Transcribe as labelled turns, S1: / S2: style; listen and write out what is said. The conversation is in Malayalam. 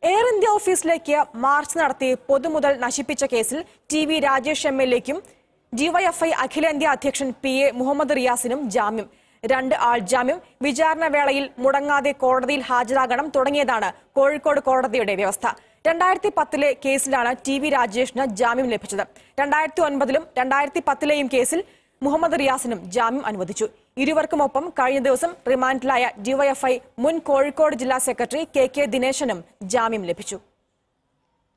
S1: എയർ ഇന്ത്യ ഓഫീസിലേക്ക് മാർച്ച് നടത്തി പൊതുമുതൽ നശിപ്പിച്ച കേസിൽ T V Rajesh M L എക്കും ഡിവൈഎഫ്ഐ അഖിലേന്ത്യാ അധ്യക്ഷൻ പി എ മുഹമ്മദ് റിയാസിനും ജാമ്യം രണ്ട് ആൾ ജാമ്യം വിചാരണ വേളയിൽ മുടങ്ങാതെ കോടതിയിൽ ഹാജരാകണം തുടങ്ങിയതാണ് കോഴിക്കോട് കോടതിയുടെ വ്യവസ്ഥ രണ്ടായിരത്തി പത്തിലെ കേസിലാണ് ടി വി രാജേഷിന് ജാമ്യം ലഭിച്ചത് രണ്ടായിരത്തി ഒൻപതിലും രണ്ടായിരത്തി പത്തിലെയും കേസിൽ മുഹമ്മദ് റിയാസിനും ജാമ്യം അനുവദിച്ചു ഇരുവർക്കുമൊപ്പം കഴിഞ്ഞ ദിവസം റിമാൻഡിലായ ഡിവൈഎഫ്ഐ മുൻ കോഴിക്കോട് ജില്ലാ സെക്രട്ടറി കെ കെ ദിനേശനും ജാമ്യം ലഭിച്ചു